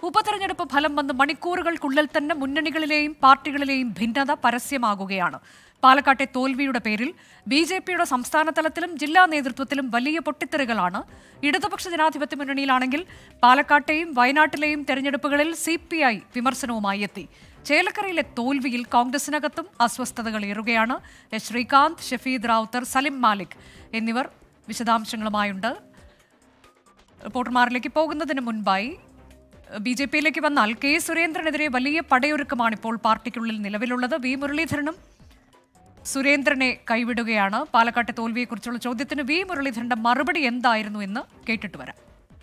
ഉപതെരഞ്ഞെടുപ്പ് ഫലം വന്ന് മണിക്കൂറുകൾക്കുള്ളിൽ തന്നെ മുന്നണികളിലെയും പാർട്ടികളിലെയും ഭിന്നത പരസ്യമാകുകയാണ് പാലക്കാട്ടെ തോൽവിയുടെ പേരിൽ ബി ജെ പിയുടെ സംസ്ഥാന തലത്തിലും ജില്ലാ നേതൃത്വത്തിലും വലിയ പൊട്ടിത്തെറികളാണ് ഇടതുപക്ഷ ജനാധിപത്യ മുന്നണിയിലാണെങ്കിൽ പാലക്കാട്ടെയും വയനാട്ടിലെയും തെരഞ്ഞെടുപ്പുകളിൽ സി പി ഐ വിമർശനവുമായി എത്തി ചേലക്കരയിലെ തോൽവിയിൽ കോൺഗ്രസിനകത്തും അസ്വസ്ഥതകൾ ഏറുകയാണ് എസ് ശ്രീകാന്ത് ഷഫീദ് റാവുത്തർ സലിം മാലിക് എന്നിവർ വിശദാംശങ്ങളുമായുണ്ട് റിപ്പോർട്ടർമാരിലേക്ക് പോകുന്നതിന് മുൻപായി ബി ജെ പിയിലേക്ക് വന്നാൽ കെ സുരേന്ദ്രനെതിരെ വലിയ പടയൊരുക്കമാണ് ഇപ്പോൾ പാർട്ടിക്കുള്ളിൽ നിലവിലുള്ളത് വി മുരളീധരനും സുരേന്ദ്രനെ കൈവിടുകയാണ് പാലക്കാട്ടെ തോൽവിയെക്കുറിച്ചുള്ള ചോദ്യത്തിന് വി മുരളീധരന്റെ മറുപടി എന്തായിരുന്നു എന്ന് കേട്ടിട്ട് വരാം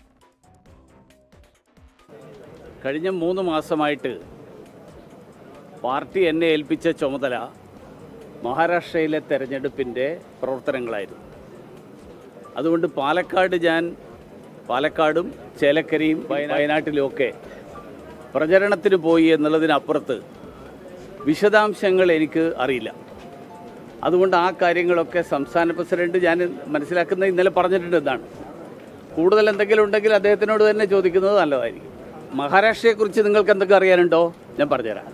കഴിഞ്ഞ മൂന്ന് മാസമായിട്ട് പാർട്ടി എന്നെ ഏൽപ്പിച്ച ചുമതല മഹാരാഷ്ട്രയിലെ തെരഞ്ഞെടുപ്പിൻ്റെ പ്രവർത്തനങ്ങളായിരുന്നു അതുകൊണ്ട് പാലക്കാട് ഞാൻ പാലക്കാടും ചേലക്കരയും വയ- വയനാട്ടിലുമൊക്കെ പ്രചരണത്തിന് പോയി എന്നുള്ളതിനപ്പുറത്ത് വിശദാംശങ്ങൾ എനിക്ക് അറിയില്ല അതുകൊണ്ട് ആ കാര്യങ്ങളൊക്കെ സംസ്ഥാന പ്രസിഡന്റ് ഞാൻ മനസ്സിലാക്കുന്ന ഇന്നലെ പറഞ്ഞിട്ടുണ്ട് എന്നാണ് കൂടുതൽ എന്തെങ്കിലും ഉണ്ടെങ്കിൽ അദ്ദേഹത്തിനോട് തന്നെ ചോദിക്കുന്നത് നല്ലതായിരിക്കും മഹാരാഷ്ട്രയെക്കുറിച്ച് നിങ്ങൾക്ക് എന്തൊക്കെ അറിയാനുണ്ടോ ഞാൻ പറഞ്ഞുതരാം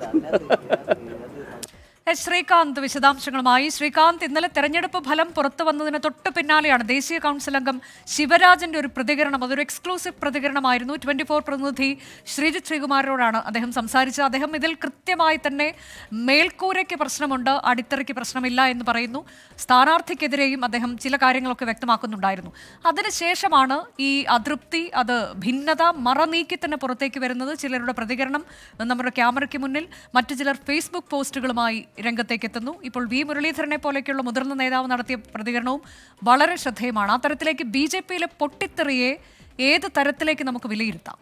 എസ് ശ്രീകാന്ത് വിശദാംശങ്ങളുമായി ശ്രീകാന്ത് ഇന്നലെ തെരഞ്ഞെടുപ്പ് ഫലം പുറത്തു വന്നതിന് തൊട്ട് പിന്നാലെയാണ് ദേശീയ കൗൺസിൽ അംഗം ശിവരാജന്റെ ഒരു പ്രതികരണം അതൊരു എക്സ്ക്ലൂസീവ് പ്രതികരണമായിരുന്നു ട്വന്റി ഫോർ പ്രതിനിധി ശ്രീജിത് ശ്രീകുമാരോടാണ് അദ്ദേഹം സംസാരിച്ചത് അദ്ദേഹം ഇതിൽ കൃത്യമായി തന്നെ മേൽക്കൂരയ്ക്ക് പ്രശ്നമുണ്ട് അടിത്തറയ്ക്ക് പ്രശ്നമില്ല എന്ന് പറയുന്നു സ്ഥാനാർത്ഥിക്കെതിരെയും അദ്ദേഹം ചില കാര്യങ്ങളൊക്കെ വ്യക്തമാക്കുന്നുണ്ടായിരുന്നു അതിനുശേഷമാണ് ഈ അതൃപ്തി അത് ഭിന്നത മറനീക്കി തന്നെ പുറത്തേക്ക് വരുന്നത് ചിലരുടെ പ്രതികരണം നമ്മുടെ ക്യാമറയ്ക്ക് മുന്നിൽ മറ്റു ചിലർ ഫേസ്ബുക്ക് പോസ്റ്റുകളുമായി രംഗത്തേക്ക് എത്തുന്നു ഇപ്പോൾ വി മുരളീധരനെ പോലെയൊക്കെയുള്ള മുതിർന്ന നേതാവ് നടത്തിയ പ്രതികരണവും വളരെ ശ്രദ്ധേയമാണ് ആ തരത്തിലേക്ക് ബി ജെ പിയിലെ പൊട്ടിത്തെറിയെ ഏത് തരത്തിലേക്ക് നമുക്ക് വിലയിരുത്താം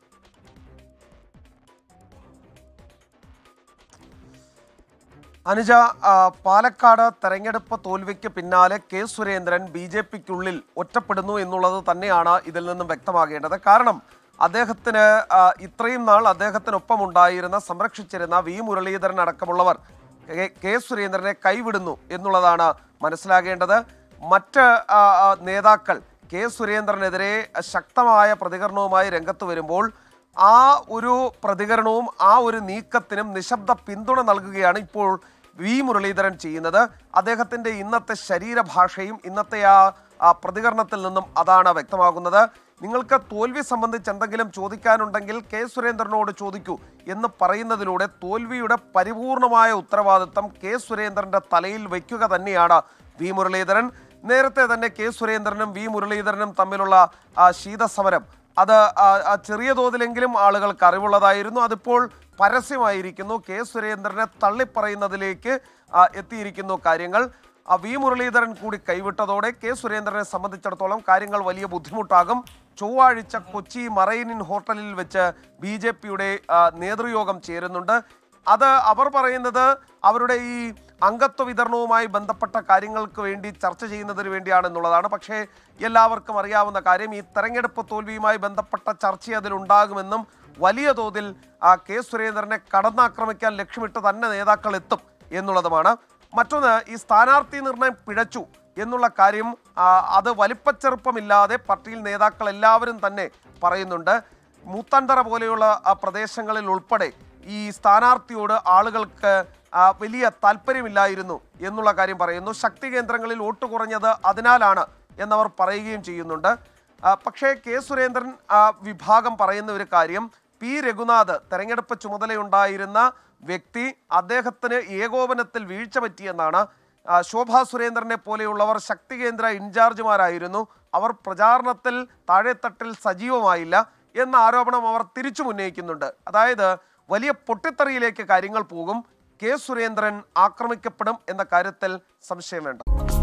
അനുജ ആ, പാലക്കാട് തെരഞ്ഞെടുപ്പ് തോൽവിക്ക് പിന്നാലെ കെ സുരേന്ദ്രൻ ബി ജെ പിക്കുള്ളിൽ ഒറ്റപ്പെടുന്നു എന്നുള്ളത് തന്നെയാണ് ഇതിൽ നിന്നും വ്യക്തമാകേണ്ടത് കാരണം അദ്ദേഹത്തിന് ആ, ഇത്രയും നാൾ അദ്ദേഹത്തിനൊപ്പം ഉണ്ടായിരുന്ന സംരക്ഷിച്ചിരുന്ന വി മുരളീധരൻ അടക്കമുള്ളവർ കെ- കെ സുരേന്ദ്രനെ കൈവിടുന്നു എന്നുള്ളതാണ് മനസ്സിലാകേണ്ടത് മറ്റ് ആ, ആ, നേതാക്കൾ കെ സുരേന്ദ്രനെതിരെ ശക്തമായ പ്രതികരണവുമായി രംഗത്ത് വരുമ്പോൾ ആ ഒരു പ്രതികരണവും ആ ഒരു നീക്കത്തിനും നിശബ്ദ പിന്തുണ നൽകുകയാണ് ഇപ്പോൾ വി മുരളീധരൻ ചെയ്യുന്നത് അദ്ദേഹത്തിന്റെ ഇന്നത്തെ ശരീരഭാഷയും ഇന്നത്തെ ആ ആ പ്രതികരണത്തിൽ നിന്നും അതാണ് വ്യക്തമാകുന്നത് നിങ്ങൾക്ക് തോൽവി സംബന്ധിച്ച് എന്തെങ്കിലും ചോദിക്കാനുണ്ടെങ്കിൽ കെ സുരേന്ദ്രനോട് ചോദിക്കൂ എന്ന് പറയുന്നതിലൂടെ തോൽവിയുടെ പരിപൂർണമായ ഉത്തരവാദിത്തം കെ സുരേന്ദ്രന്റെ തലയിൽ വയ്ക്കുക തന്നെയാണ് വി മുരളീധരൻ നേരത്തെ തന്നെ കെ സുരേന്ദ്രനും വി മുരളീധരനും തമ്മിലുള്ള ആ ശീതസമരം അത് ആ, ആ ചെറിയ തോതിലെങ്കിലും ആളുകൾക്ക് അറിവുള്ളതായിരുന്നു അതിപ്പോൾ പരസ്യമായിരിക്കുന്നു കെ സുരേന്ദ്രനെ തള്ളിപ്പറയുന്നതിലേക്ക് ആ, എത്തിയിരിക്കുന്നു കാര്യങ്ങൾ ആ വി മുരളീധരൻ കൂടി കൈവിട്ടതോടെ കെ സുരേന്ദ്രനെ സംബന്ധിച്ചിടത്തോളം കാര്യങ്ങൾ വലിയ ബുദ്ധിമുട്ടാകും ചൊവ്വാഴ്ച കൊച്ചി മറൈനിൻ ഹോട്ടലിൽ വെച്ച് ബി ജെ പിയുടെ നേതൃയോഗം ചേരുന്നുണ്ട് അത് അവർ പറയുന്നത് അവരുടെ ഈ അംഗത്വ വിതരണവുമായി ബന്ധപ്പെട്ട കാര്യങ്ങൾക്ക് വേണ്ടി ചർച്ച ചെയ്യുന്നതിന് വേണ്ടിയാണെന്നുള്ളതാണ് പക്ഷേ എല്ലാവർക്കും അറിയാവുന്ന കാര്യം ഈ തെരഞ്ഞെടുപ്പ് തോൽവിയുമായി ബന്ധപ്പെട്ട ചർച്ച അതിലുണ്ടാകുമെന്നും വലിയ തോതിൽ ആ കെ സുരേന്ദ്രനെ കടന്നാക്രമിക്കാൻ ലക്ഷ്യമിട്ട് തന്നെ നേതാക്കൾ എത്തും എന്നുള്ളതുമാണ് മറ്റൊന്ന് ഈ സ്ഥാനാർത്ഥി നിർണയം പിഴച്ചു എന്നുള്ള കാര്യം ആ, അത് വലിപ്പച്ചെറുപ്പമില്ലാതെ പാർട്ടിയിൽ നേതാക്കൾ എല്ലാവരും തന്നെ പറയുന്നുണ്ട് മൂത്താന്തറ പോലെയുള്ള ആ, പ്രദേശങ്ങളിൽ ഉൾപ്പെടെ ഈ സ്ഥാനാർത്ഥിയോട് ആളുകൾക്ക് ആ, വലിയ താല്പര്യമില്ലായിരുന്നു എന്നുള്ള കാര്യം പറയുന്നു ശക്തി കേന്ദ്രങ്ങളിൽ വോട്ട് കുറഞ്ഞത് അതിനാലാണ് എന്നവർ പറയുകയും ചെയ്യുന്നുണ്ട് ആ, പക്ഷേ കെ സുരേന്ദ്രൻ ആ, വിഭാഗം പറയുന്ന ഒരു കാര്യം പി രഘുനാഥ് തെരഞ്ഞെടുപ്പ് ചുമതലയുണ്ടായിരുന്ന വ്യക്തി അദ്ദേഹത്തിന് ഏകോപനത്തിൽ വീഴ്ച പറ്റിയെന്നാണ് ആ, ശോഭാ സുരേന്ദ്രനെ പോലെയുള്ളവർ ശക്തി കേന്ദ്ര ഇൻചാർജുമാരായിരുന്നു അവർ പ്രചാരണത്തിൽ താഴെത്തട്ടിൽ സജീവമായില്ല എന്ന ആരോപണം അവർ തിരിച്ചു ഉന്നയിക്കുന്നുണ്ട് അതായത് വലിയ പൊട്ടിത്തെറിയിലേക്ക് കാര്യങ്ങൾ പോകും കെ സുരേന്ദ്രൻ ആക്രമിക്കപ്പെടും എന്ന കാര്യത്തിൽ സംശയം വേണ്ട